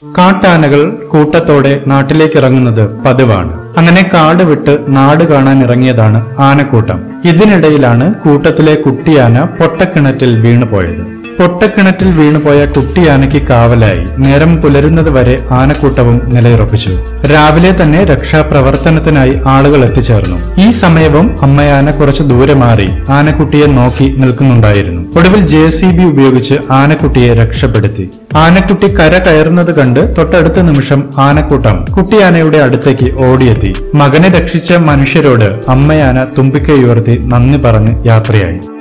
കാട്ടാനകൾ കൂട്ടത്തോടെ നാട്ടിലേക്ക് ഇറങ്ങുന്നത് പതിവാണ് അങ്ങനെ കാട് വിട്ട് നാട് കാണാൻ ഇറങ്ങിയതാണ് ആനക്കൂട്ടം ഇതിനിടയിലാണ് കൂട്ടത്തിലെ കുട്ടിയാന പൊട്ടക്കിണറ്റിൽ വീണുപോയത് പൊട്ടക്കിണറ്റിൽ വീണുപോയ കുട്ടിയാനയ്ക്ക് കാവലായി നേരം പുലരുന്നത് വരെ ആനക്കൂട്ടവും നിലയുറപ്പിച്ചു രാവിലെ തന്നെ രക്ഷാപ്രവർത്തനത്തിനായി ആളുകൾ എത്തിച്ചേർന്നു ഈ സമയവും അമ്മയാന കുറച്ച് ദൂരെ മാറി ആനക്കുട്ടിയെ നോക്കി നിൽക്കുന്നുണ്ടായിരുന്നു ഒടുവിൽ ജെ സി ബി ഉപയോഗിച്ച് ആനക്കുട്ടിയെ രക്ഷപ്പെടുത്തി ആനക്കുട്ടി കര കയറുന്നത് കണ്ട് തൊട്ടടുത്ത നിമിഷം ആനക്കൂട്ടം കുട്ടിയാനയുടെ അടുത്തേക്ക് ഓടിയെത്തി മകനെ രക്ഷിച്ച മനുഷ്യരോട് അമ്മയാന തുമ്പിക്കൈയുയർത്തി നന്ദി പറഞ്ഞ് യാത്രയായി